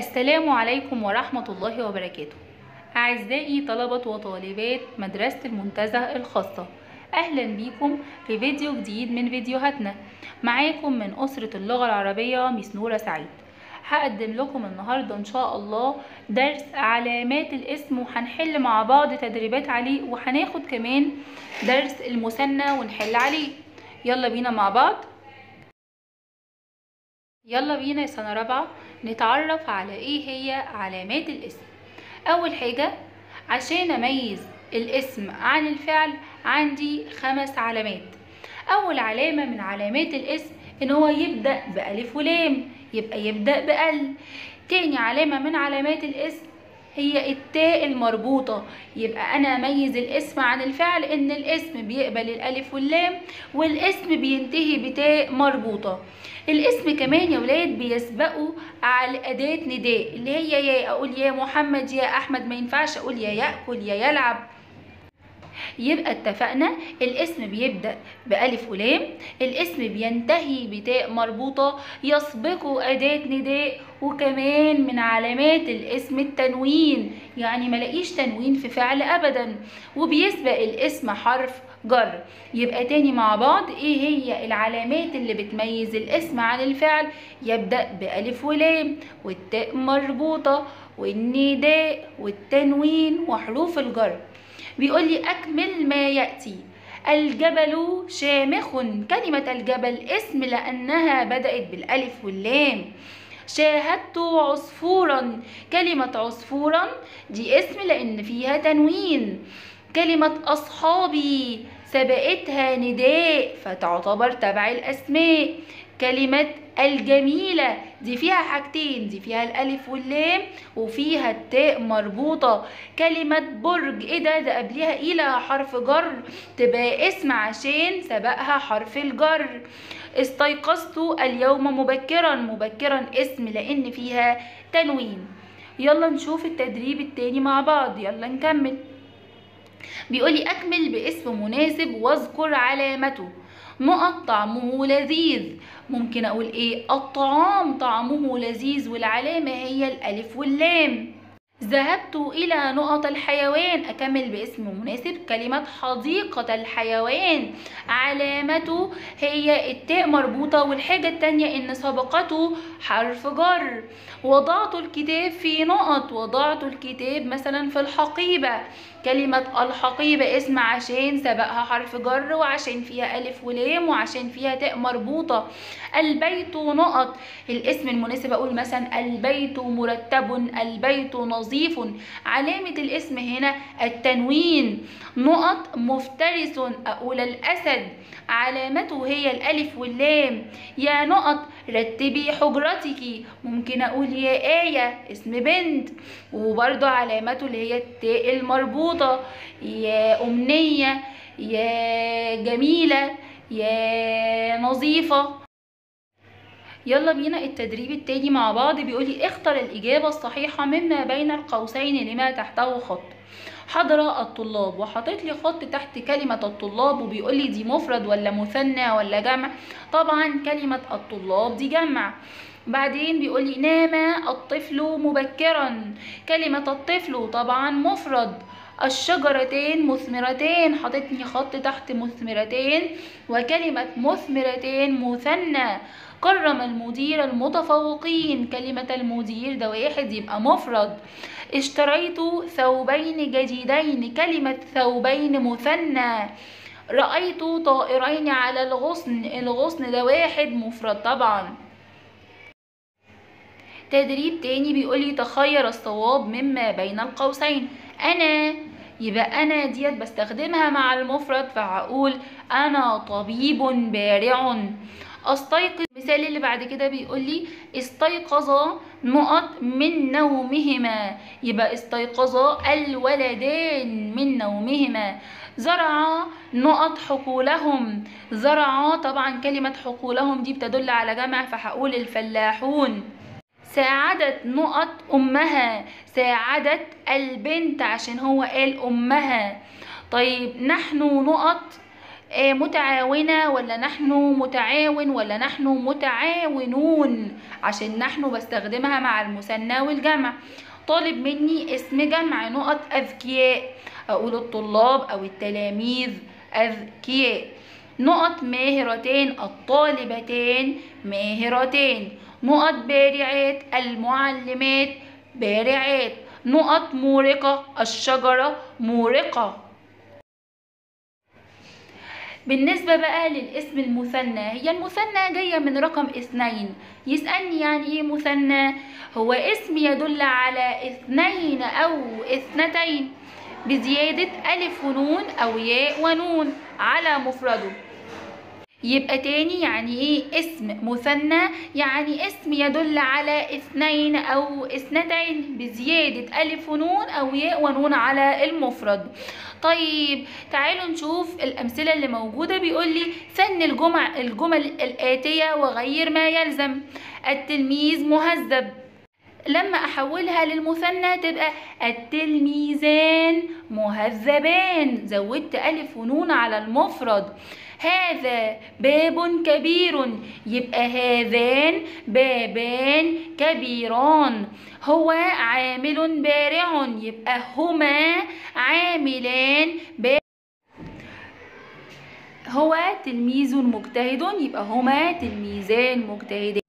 السلام عليكم ورحمة الله وبركاته أعزائي طلبة وطالبات مدرسة المنتزه الخاصة أهلا بيكم في فيديو جديد من فيديوهاتنا معاكم من أسرة اللغة العربية ميس نورة سعيد هقدم لكم النهاردة إن شاء الله درس علامات الاسم وهنحل مع بعض تدريبات عليه وهناخد كمان درس المثنى ونحل عليه يلا بينا مع بعض يلا بينا يا سنة رابعة نتعرف على ايه هي علامات الاسم اول حاجة عشان اميز الاسم عن الفعل عندي خمس علامات اول علامة من علامات الاسم ان هو يبدأ بألف ولام يبقى يبدأ بأل تاني علامة من علامات الاسم هي التاء المربوطة يبقى أنا أميز الاسم عن الفعل إن الاسم بيقبل الألف واللام والاسم بينتهي بتاء مربوطة الاسم كمان يا ولاد بيسبقوا على أداة نداء اللي هي يا أقول يا محمد يا أحمد ما ينفعش أقول يا يأكل يا يلعب يبقى اتفقنا الاسم بيبدأ بألف ولام الاسم بينتهي بتاء مربوطة يسبقه أداة نداء وكمان من علامات الاسم التنوين يعني ملاقيش تنوين في فعل أبدا وبيسبق الاسم حرف جر يبقى تاني مع بعض ايه هي العلامات اللي بتميز الاسم عن الفعل يبدأ بألف ولام والتاء مربوطة والنداء والتنوين وحروف الجر بيقول لي أكمل ما يأتي الجبل شامخ كلمة الجبل اسم لأنها بدأت بالألف واللام شاهدت عصفورا كلمة عصفورا دي اسم لأن فيها تنوين كلمة أصحابي سبقتها نداء فتعتبر تبع الأسماء كلمة الجميلة دي فيها حاجتين دي فيها الألف واللام وفيها التاء مربوطة كلمة برج ايه ده ده قبلها إلى حرف جر تبقى اسم عشان سبقها حرف الجر استيقظت اليوم مبكرا مبكرا اسم لأن فيها تنوين يلا نشوف التدريب التاني مع بعض يلا نكمل بيقولي أكمل باسم مناسب واذكر علامته نقط طعمه لذيذ ممكن أقول إيه الطعام طعمه لذيذ والعلامة هي الألف واللام ذهبت إلى نقط الحيوان أكمل باسم مناسب كلمة حديقة الحيوان علامته هي التاء مربوطة والحاجة التانية إن سبقته حرف جر وضعت الكتاب في نقط وضعت الكتاب مثلا في الحقيبة كلمة الحقيبة اسم عشان سبقها حرف جر وعشان فيها ألف ولام وعشان فيها تاء مربوطة البيت نقط الاسم المناسب أقول مثلا البيت مرتب البيت نظيف علامة الاسم هنا التنوين نقط مفترس أقول الأسد علامته هي الألف واللام يا نقط رتبي حجرتك ممكن أقول يا آية اسم بنت وبرضه علامته اللي هي التاء المربوطة يا أمنية يا جميلة يا نظيفة يلا بينا التدريب التاني مع بعض بيقولي اختر الإجابة الصحيحة مما بين القوسين لما تحته خط حضر الطلاب وحاطط لي خط تحت كلمة الطلاب وبيقول لي دي مفرد ولا مثنى ولا جمع طبعا كلمة الطلاب دي جمع بعدين بيقول لي نام الطفل مبكرا كلمة الطفل طبعا مفرد الشجرتين مثمرتين حاططني خط تحت مثمرتين وكلمة مثمرتين مثنى كرم المدير المتفوقين كلمة المدير ده واحد يبقى مفرد اشتريت ثوبين جديدين كلمة ثوبين مثنى رأيت طائرين على الغصن الغصن ده واحد مفرد طبعا تدريب تاني بيقولي تخير الصواب مما بين القوسين أنا يبقى أنا ديت بستخدمها مع المفرد فهقول أنا طبيب بارع استيقظ المثال اللي بعد كده بيقول لي استيقظ نقط من نومهما يبقى استيقظ الولدان من نومهما زرع نقط حقولهم زرع طبعا كلمة حقولهم دي بتدل على جمع فهقول الفلاحون ساعدت نقط أمها ساعدت البنت عشان هو قال أمها طيب نحن نقط آه، متعاونة ولا نحن متعاون ولا نحن متعاونون عشان نحن بستخدمها مع المثنى والجمع طالب مني اسم جمع نقط أذكياء أقول الطلاب أو التلاميذ أذكياء نقط ماهرتان الطالبتان ماهرتان نقط بارعات المعلمات بارعات نقط مورقة الشجرة مورقة بالنسبة بقى للاسم المثنى هي المثنى جاية من رقم اثنين يسألني يعني ايه مثنى هو اسم يدل على اثنين او اثنتين بزيادة ألف ونون أو ياء ونون على مفرده يبقى تاني يعني ايه اسم مثنى يعني اسم يدل على اثنين او اثنتين بزيادة الف ونون او ياء ونون على المفرد طيب تعالوا نشوف الامثلة اللي موجودة بيقول لي فن الجمع الجمل الاتية وغير ما يلزم التلميذ مهذب لما احولها للمثنى تبقى التلميذان مهذبان زودت الف ونون على المفرد هذا باب كبير يبقى هذان بابان كبيران هو عامل بارع يبقى هما عاملان بارع هو تلميذ مجتهد يبقى هما تلميذان مجتهدان